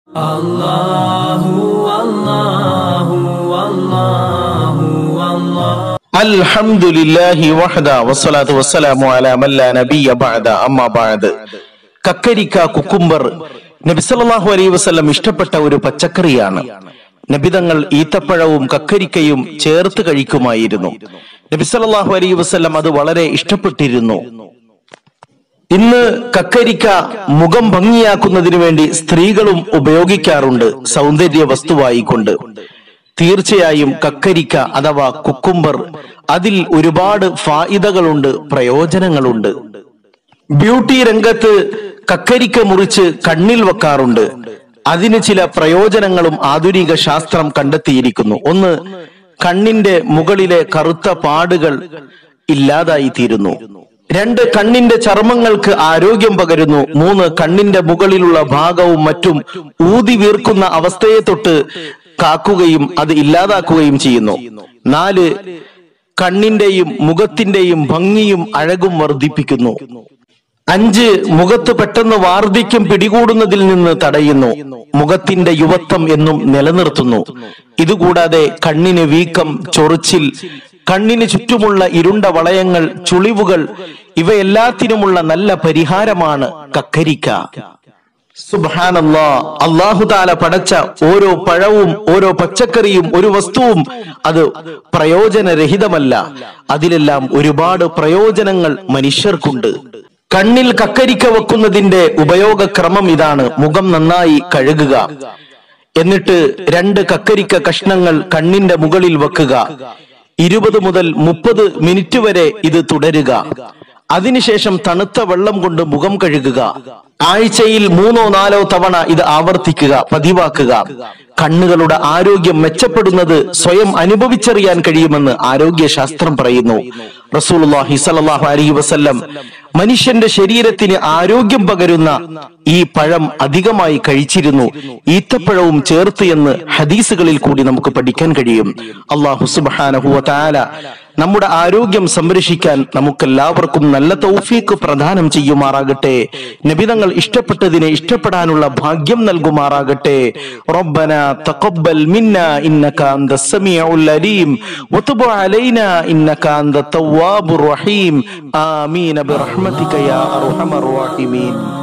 അൽഹംദുലില്ലാഹി വഹദ വസ്സലാത്തു വസ്സലാമു അലാ മൻ ലാ നബിയ ബഅദ അമ്മാ ബഅദ് കക്കരിക്ക കുക്കുംബർ നബി സല്ലല്ലാഹു അലൈഹി വസല്ലം ഇഷ്ടപ്പെട്ട ഒരു പച്ചക്കറിയാണ് നബിതങ്ങൾ ഈത്തപ്പഴവും കക്കരിക്കയും ചേർത്ത് കഴിക്കുമായിരുന്നു നബി സല്ലല്ലാഹു അലൈഹി വസല്ലം അത് വളരെ ഇഷ്ടപ്പെട്ടിരുന്നു ഇന്ന് കക്കരിക്ക മുഖം ഭംഗിയാക്കുന്നതിന് വേണ്ടി സ്ത്രീകളും ഉപയോഗിക്കാറുണ്ട് സൗന്ദര്യ വസ്തുവായിക്കൊണ്ട് തീർച്ചയായും കക്കരിക്ക അഥവാ കുക്കുംബർ അതിൽ ഒരുപാട് ഫായിദകളുണ്ട് പ്രയോജനങ്ങളുണ്ട് ബ്യൂട്ടി രംഗത്ത് കക്കരിക്ക മുറിച്ച് കണ്ണിൽ വെക്കാറുണ്ട് അതിന് ചില പ്രയോജനങ്ങളും ആധുനിക ശാസ്ത്രം കണ്ടെത്തിയിരിക്കുന്നു ഒന്ന് കണ്ണിന്റെ മുകളിലെ കറുത്ത പാടുകൾ ഇല്ലാതായി തീരുന്നു രണ്ട് കണ്ണിന്റെ ചർമ്മങ്ങൾക്ക് ആരോഗ്യം പകരുന്നു മൂന്ന് കണ്ണിന്റെ മുകളിലുള്ള ഭാഗവും മറ്റും ഊതി വീർക്കുന്ന അവസ്ഥയെ തൊട്ട് കാക്കുകയും അത് ഇല്ലാതാക്കുകയും ചെയ്യുന്നു നാല് കണ്ണിന്റെയും മുഖത്തിന്റെയും ഭംഗിയും അഴകും വർദ്ധിപ്പിക്കുന്നു അഞ്ച് മുഖത്ത് പെട്ടെന്ന് വാർദ്ധക്യം പിടികൂടുന്നതിൽ നിന്ന് തടയുന്നു മുഖത്തിന്റെ യുവത്വം എന്നും നിലനിർത്തുന്നു ഇതുകൂടാതെ കണ്ണിന് വീക്കം ചൊറിച്ചിൽ കണ്ണിന് ചുറ്റുമുള്ള ഇരുണ്ട വളയങ്ങൾ ചുളിവുകൾ ഇവയെല്ലാത്തിനുമുള്ള നല്ല പരിഹാരമാണ് കക്കരിക്ക സുബാനല്ലാ അള്ളാഹുതാല പടച്ച ഓരോ പഴവും ഓരോ പച്ചക്കറിയും ഒരു വസ്തുവും അത് പ്രയോജനരഹിതമല്ല അതിലെല്ലാം ഒരുപാട് പ്രയോജനങ്ങൾ മനുഷ്യർക്കുണ്ട് കണ്ണിൽ കക്കരിക്ക വെക്കുന്നതിന്റെ ഉപയോഗക്രമം ഇതാണ് മുഖം നന്നായി കഴുകുക എന്നിട്ട് രണ്ട് കക്കരിക്ക കഷ്ണങ്ങൾ കണ്ണിന്റെ മുകളിൽ വെക്കുക ഇരുപത് മുതൽ മുപ്പത് മിനിറ്റ് വരെ ഇത് തുടരുക അതിനുശേഷം തണുത്ത വെള്ളം കൊണ്ട് മുഖം കഴുകുക ആഴ്ചയിൽ മൂന്നോ നാലോ തവണ ഇത് ആവർത്തിക്കുക പതിവാക്കുക കണ്ണുകളുടെ ആരോഗ്യം മെച്ചപ്പെടുന്നത് സ്വയം അനുഭവിച്ചറിയാൻ കഴിയുമെന്ന് ആരോഗ്യ ശാസ്ത്രം പറയുന്നു റസൂലുള്ളാഹി സ്വല്ലല്ലാഹു അലൈഹി വസല്ലം മനുഷ്യന്റെ ശരീരത്തിന് ആരോഗ്യം പകരുന്ന ഈ പഴം അധികമായി കഴിച്ചിരുന്നു ഈത്തപ്പഴവും ചേർത്ത് എന്ന് ഹദീസുകളിൽ കൂടി നമുക്ക് പഠിക്കാൻ കഴിയും അള്ളാഹു സുബ്ഹാനഹു വതആല നമ്മുടെ ആരോഗ്യം സംരക്ഷിക്കാൻ നമുക്കെല്ലാവർക്കും നല്ല തൗഫീക്ക് പ്രദാനം ചെയ്യുമാറാകട്ടെ നബിതങ്ങൾ ഇഷ്ടപ്പെട്ടതിനെ ഇഷ്ടപ്പെടാനുള്ള ഭാഗ്യം നൽകുമാറാകട്ടെ റബ്ബന തഖബ്ബൽ മിന്ന ഇന്നക അന്ത സമീഉൽ അലീം വതുബ് അലൈന ഇന്നക അന്ത തവ്വാബുർ റഹീം ആമീൻ ബിറഹ്മതിക യാ അർഹമർ റഹീമീൻ